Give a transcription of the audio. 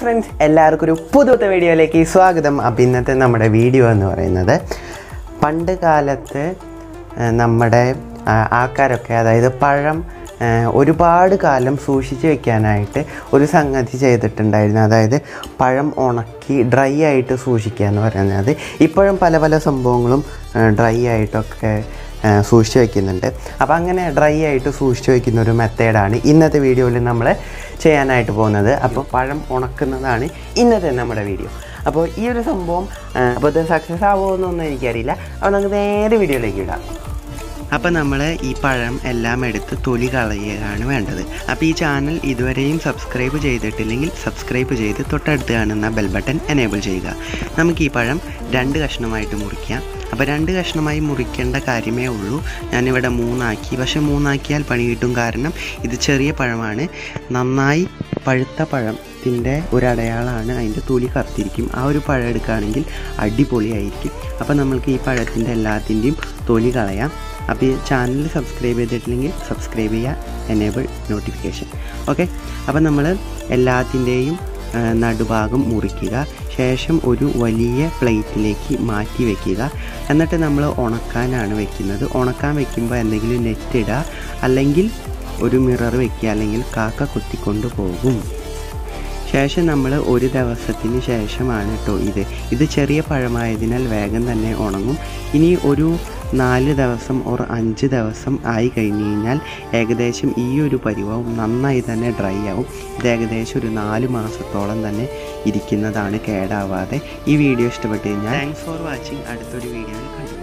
friends എല്ലാവർക്കും ഒരു പുതുത്ത വീഡിയോയിലേക്ക് സ്വാഗതം അപ്പോൾ ഇന്നത്തെ നമ്മുടെ വീഡിയോ എന്ന് പറയുന്നത് പണ്ട് കാലത്ത് ആ, നമ്മുടെ ആ, ആൾക്കാരൊക്കെ അതായത് പഴം ആ, ഒരുപാട് കാലം സൂക്ഷിച്ച് വെക്കാനായിട്ട് ഒരു സംഗതി ചെയ്തിട്ടുണ്ടായിരുന്നു അതായത് പഴം ഉണക്കി ഡ്രൈ ആയിട്ട് സൂക്ഷിക്കുക എന്ന് പറയുന്നത് ഇപ്പോഴും പല പല സംഭവങ്ങളും ഡ്രൈ ആയിട്ടൊക്കെ ആ, സൂക്ഷിച്ച് വെക്കുന്നുണ്ട് അപ്പോൾ അങ്ങനെ ഡ്രൈ ആയിട്ട് സൂക്ഷിച്ച് വെക്കുന്ന ഒരു മെത്തേഡാണ് ഇന്നത്തെ വീഡിയോയിൽ നമ്മൾ ചെയ്യാനായിട്ട് പോകുന്നത് അപ്പോൾ പഴം ഉണക്കുന്നതാണ് ഇന്നത്തെ നമ്മുടെ വീഡിയോ അപ്പോൾ ഈ ഒരു സംഭവം ആ, അപ്പോൾ ഇത് സക്സസ് ആവുമോയെന്നൊന്നും എനിക്കറിയില്ല അപ്പോൾ നമുക്ക് നേരെ വീഡിയോയിലേക്ക് ഇടാം അപ്പോൾ നമ്മൾ ഈ പഴം എല്ലാം എടുത്ത് തൊലി കളയുകയാണ് വേണ്ടത് അപ്പോൾ ഈ ചാനൽ ഇതുവരെയും സബ്സ്ക്രൈബ് ചെയ്തിട്ടില്ലെങ്കിൽ സബ്സ്ക്രൈബ് ചെയ്ത് തൊട്ടടുത്ത് കാണുന്ന ബെൽ ബട്ടൺ എനേബിൾ ചെയ്യുക നമുക്ക് ഈ പഴം രണ്ട് കഷ്ണമായിട്ട് മുറിക്കാം അപ്പോൾ രണ്ട് കഷ്ണമായി മുറിക്കേണ്ട കാര്യമേ ഉള്ളൂ ഞാനിവിടെ മൂന്നാക്കി പക്ഷെ മൂന്നാക്കിയാൽ പണി കിട്ടും കാരണം ഇത് ചെറിയ പഴമാണ് നന്നായി പഴുത്ത പഴത്തിൻ്റെ ഒരു അടയാളമാണ് അതിൻ്റെ തൊലി കറുത്തിരിക്കും ആ ഒരു പഴം എടുക്കുകയാണെങ്കിൽ അടിപൊളിയായിരിക്കും അപ്പോൾ നമ്മൾക്ക് ഈ പഴത്തിൻ്റെ എല്ലാത്തിൻ്റെയും തൊലി കളയാം അപ്പോൾ ഈ ചാനൽ സബ്സ്ക്രൈബ് ചെയ്തിട്ടില്ലെങ്കിൽ സബ്സ്ക്രൈബ് ചെയ്യുക എനേബിൾ നോട്ടിഫിക്കേഷൻ ഓക്കെ അപ്പോൾ നമ്മൾ എല്ലാത്തിൻ്റെയും ആ, നടുഭാഗം മുറിക്കുക ശേഷം ഒരു വലിയ പ്ലേറ്റിലേക്ക് മാറ്റി വെക്കുക എന്നിട്ട് നമ്മൾ ഉണക്കാനാണ് വെക്കുന്നത് ഉണക്കാൻ വെക്കുമ്പോൾ എന്തെങ്കിലും നെറ്റ് ഇടുക അല്ലെങ്കിൽ ഒരു മിറർ വെക്കുക അല്ലെങ്കിൽ കാക്ക കുത്തിക്കൊണ്ട് പോകും ശേഷം നമ്മൾ ഒരു ദിവസത്തിന് ശേഷമാണ് കേട്ടോ ഇത് ഇത് ചെറിയ പഴമായതിനാൽ വേഗം തന്നെ ഉണങ്ങും ഇനി ഒരു നാല് ദിവസം ഓർ അഞ്ച് ദിവസം ആയി കഴിഞ്ഞ് കഴിഞ്ഞാൽ ഏകദേശം ഈ ഒരു പരിവവും നന്നായി തന്നെ ഡ്രൈ ആവും ഇത് ഏകദേശം ഒരു നാല് മാസത്തോളം തന്നെ ഇരിക്കുന്നതാണ് കേടാവാതെ ഈ വീഡിയോ ഇഷ്ടപ്പെട്ട് കഴിഞ്ഞാൽ താങ്ക്സ് ഫോർ വാച്ചിങ് അടുത്തൊരു വീഡിയോയിൽ കണ്ടു